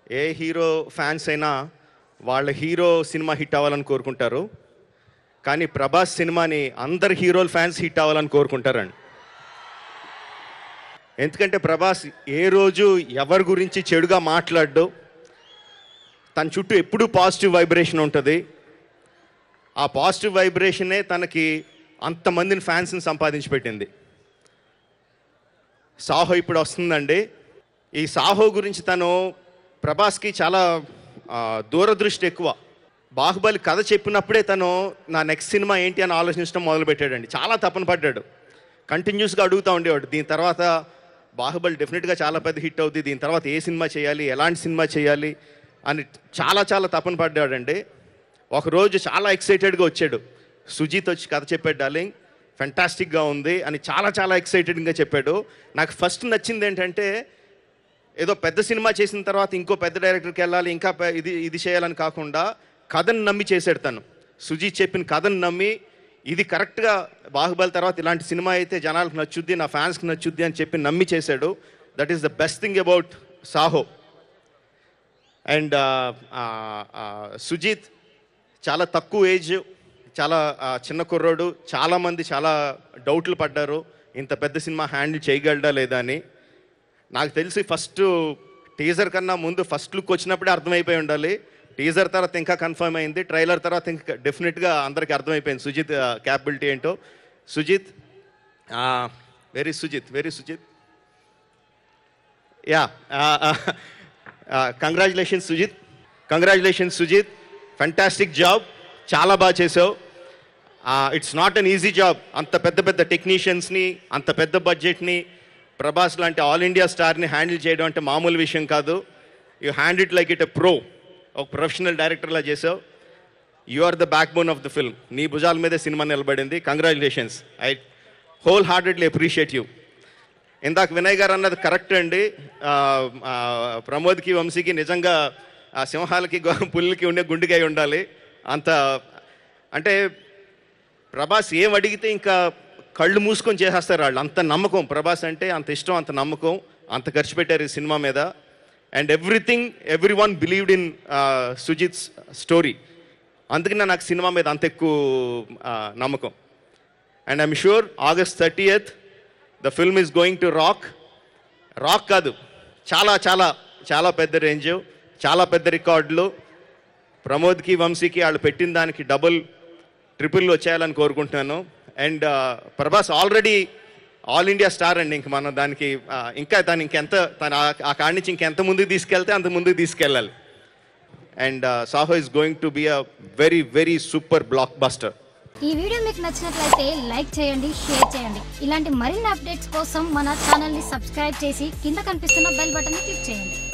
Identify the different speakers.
Speaker 1: ఏ hero fans అయినా వాళ్ళ hero cinema hit అవ్వాలని కోరుకుంటారు కానీ ప్రభాస్ సినిమాని అందరు హీరోల ఫ్యాన్స్ హిట్ అవ్వాలని కోరుకుంటారండి ఎందుకంటే ప్రభాస్ ఏ రోజు ఎవరి గురించి చెడుగా మాట్లాడ్డు తన చుట్టూ ఎప్పుడూ పాజిటివ్ వైబ్రేషన్ ఉంటుంది ఆ పాజిటివ్ వైబ్రేషనే తనకి అంతమందిని ఫ్యాన్స్ని సంపాదించి పెట్టింది సాహో ఇప్పుడు వస్తుందండి ఈ సాహో గురించి తను ప్రభాస్కి చాలా ఆ, దూరదృష్టి ఎక్కువ బాహుబలి కథ చెప్పినప్పుడే తను నా నెక్స్ట్ సినిమా ఏంటి అని ఆలోచించడం మొదలుపెట్టాడండి చాలా తపన పడ్డాడు కంటిన్యూస్గా అడుగుతూ ఉండేవాడు దీని తర్వాత బాహుబలి డెఫినెట్గా చాలా పెద్ద హిట్ అవుతుంది దీని తర్వాత ఏ సినిమా చేయాలి ఎలాంటి సినిమా చేయాలి అని చాలా చాలా తపన పడ్డాడండి ఒకరోజు చాలా ఎక్సైటెడ్గా వచ్చాడు సుజీత్ వచ్చి కథ చెప్పాడు డార్లింగ్ ఫెంటాస్టిక్గా ఉంది అని చాలా చాలా ఎక్సైటెడ్గా చెప్పాడు నాకు ఫస్ట్ నచ్చింది ఏంటంటే ఏదో పెద్ద సినిమా చేసిన తర్వాత ఇంకో పెద్ద డైరెక్టర్కి వెళ్ళాలి ఇంకా పె- ఇది ఇది చేయాలని కాకుండా కథను నమ్మి చేశాడు తను సుజీత్ చెప్పిన కథను నమ్మి ఇది కరెక్ట్గా బాహుబలి తర్వాత ఇలాంటి సినిమా అయితే జనాలకు నచ్చుద్ది నా ఫ్యాన్స్కి నచ్చుద్ది అని చెప్పి నమ్మి చేశాడు that is the best thing about Saaho and Sujeeth చాలా తక్కువ ఏజ్ చాలా ఆ, చిన్న కుర్రోడు చాలామంది చాలా డౌట్లు పడ్డారు ఇంత పెద్ద సినిమా హ్యాండిల్ చేయగలడా లేదా అని నాకు తెలిసి ఫస్ట్ టీజర్ కన్నా ముందు ఫస్ట్ లుక్ వచ్చినప్పుడే అర్థమైపోయి ఉండాలి టీజర్ తర్వాత ఇంకా కన్ఫర్మ్ అయింది ట్రైలర్ తర్వాత ఇంకా డెఫినెట్గా అందరికీ అర్థమైపోయింది సుజిత్ క్యాపబిలిటీ ఏంటో Sujeeth very Sujeeth very Sujeeth yeah congratulations Sujeeth congratulations Sujeeth fantastic job చాలా బాగా చేసావు it's not an easy job అంత పెద్ద పెద్ద టెక్నీషియన్స్ని అంత పెద్ద బడ్జెట్ని ప్రభాస్ లాంటి ఆల్ ఇండియా స్టార్ని హ్యాండిల్ చేయడం అంటే మామూలు విషయం కాదు you hand it like it a pro ఒక ప్రొఫెషనల్ డైరెక్టర్లా చేసావు you are the backbone of the film నీ భుజాల మీదే సినిమా నిలబడింది congratulations I wholeheartedly appreciate you ఇందాక వినయ్ గారు అన్నది కరెక్ట్ అండి ఆ, ఆ, ప్రమోద్కి వంశీకి నిజంగా ఆ సింహాలకి గో- పుల్లికి ఉండే గుండెకాయ ఉండాలి అంత అంటే ప్రభాస్ ఏం అడిగితే ఇంకా కళ్ళు మూసుకొని చేసేస్తారు వాళ్ళు అంత నమ్మకం ప్రభాస్ అంటే అంత ఇష్టం అంత నమ్మకం అంత ఖర్చు పెట్టారు ఈ సినిమా మీద and everything everyone believed in Sujeeth's story అందుకనే నాకు సినిమా మీద అంత ఎక్కువ ఆ, నమ్మకం and I'm sure August thirtieth the film is going to rock rock కాదు చాలా చాలా చాలా పెద్ద రేంజ్ చాలా పెద్ద రికార్డులు ప్రమోద్కి వంశీకి వాళ్ళు పెట్టిన దానికి డబుల్ ట్రిపుల్ వచ్చేయాలని కోరుకుంటున్నాను and Prabhas already all India star అండి ఇంక మనం దానికి ఆ, ఇంకా తను ఇంకెంత తను ఆ- ఆ కాడి నుంచి ఇంకెంత ముందుకు తీసుకెళ్తే అంత ముందుకు తీసుకెళ్ళాలి and Saaho is going to be a very very super blockbuster
Speaker 2: ఈ వీడియో మీకు నచ్చినట్లయితే లైక్ చేయండి షేర్ చేయండి ఇలాంటి మరిన్ని అప్డేట్స్ కోసం మన ఛానల్ని సబ్స్క్రైబ్ చేసి కింద కనిపిస్తున్న బెల్ బటన్ని క్లిక్ చేయండి